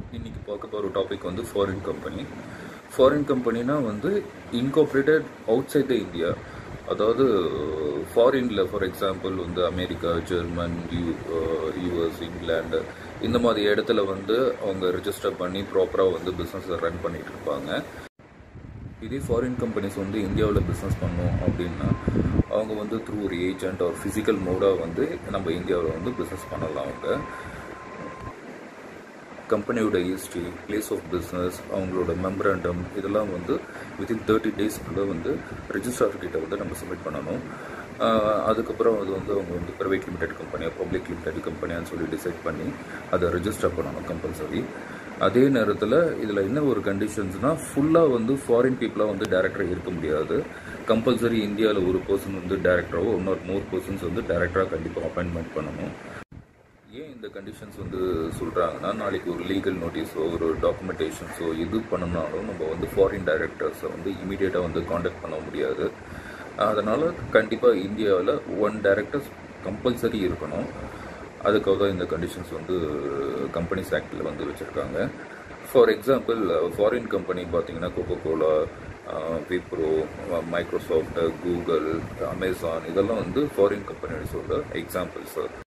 இன்னைக்கு பார்க்க போகிற டாபிக் வந்து ஃபாரின் கம்பெனி ஃபாரின் கம்பெனினா வந்து incorporated outside the India அதாவது ஃபாரினில் ஃபார் எக்ஸாம்பிள் வந்து America German U US England இந்த மாதிரி இடத்துல வந்து அவங்க ரிஜிஸ்டர் பண்ணி ப்ராப்பராக வந்து பிஸ்னஸை ரன் பண்ணிட்டு இருப்பாங்க இதே ஃபாரின் கம்பெனிஸ் வந்து இந்தியாவில் பிஸ்னஸ் பண்ணோம் அப்படின்னா அவங்க வந்து த்ரூ ஒரு ஏஜென்ட் ஒரு ஃபிசிக்கல் மோடாக வந்து நம்ம இந்தியாவில் வந்து பிஸ்னஸ் பண்ணலாம் அவங்க கம்பெனியோட ஹிஸ்ட்ரி பிளேஸ் ஆஃப் பிஸ்னஸ் அவங்களோட மெமரண்டம் இதெல்லாம் வந்து வித்தின் தேர்ட்டி டேஸ்க்குள்ளே வந்து ரெஜிஸ்ட்ரார் கிட்ட வந்து நம்ம சப்மிட் பண்ணணும் ஆஹ் அதுக்கப்புறம் அது வந்து அவங்க வந்து ப்ரைவேட் லிமிடெட் கம்பெனியாக பப்ளிக் லிமிடெட் கம்பெனியான்னு சொல்லி டிசைட் பண்ணி அதை ரெஜிஸ்டர் பண்ணணும் கம்பல்சரி அதே நேரத்தில் இதில் என்ன ஒரு கண்டிஷன்ஸ்னால் ஃபுல்லாக வந்து ஃபாரின் பீப்புளாக வந்து டேரக்டராக இருக்க முடியாது கம்பல்சரி இந்தியாவில் ஒரு பர்சன் வந்து டேரக்டராகவோ இன்னொரு மோர் பர்சன்ஸ் வந்து டேரக்டராக கண்டிப்பாக அப்பாயின்மெண்ட் பண்ணணும் ஏன் இந்த கண்டிஷன்ஸ் வந்து சொல்கிறாங்கன்னா நாளைக்கு ஒரு லீகல் நோட்டீஸோ ஒரு டாக்குமெண்டேஷன்ஸோ இது பண்ணனாலும் நம்ம வந்து ஃபாரின் டைரக்டர்ஸை வந்து இமீடியட்டாக வந்து காண்டாக்ட் பண்ண முடியாது அதனால் கண்டிப்பாக இந்தியாவில் ஒன் டைரக்டர்ஸ் கம்பல்சரி இருக்கணும் அதுக்காக தான் இந்த கண்டிஷன்ஸ் வந்து கம்பெனிஸ் ஆக்டில் வந்து வச்சுருக்காங்க ஃபார் எக்ஸாம்பிள் ஃபாரின் கம்பெனி பார்த்தீங்கன்னா Coca Cola Wipro Microsoft Google Amazon இதெல்லாம் வந்து ஃபாரின் கம்பெனிஸோட எக்ஸாம்பிள்ஸ்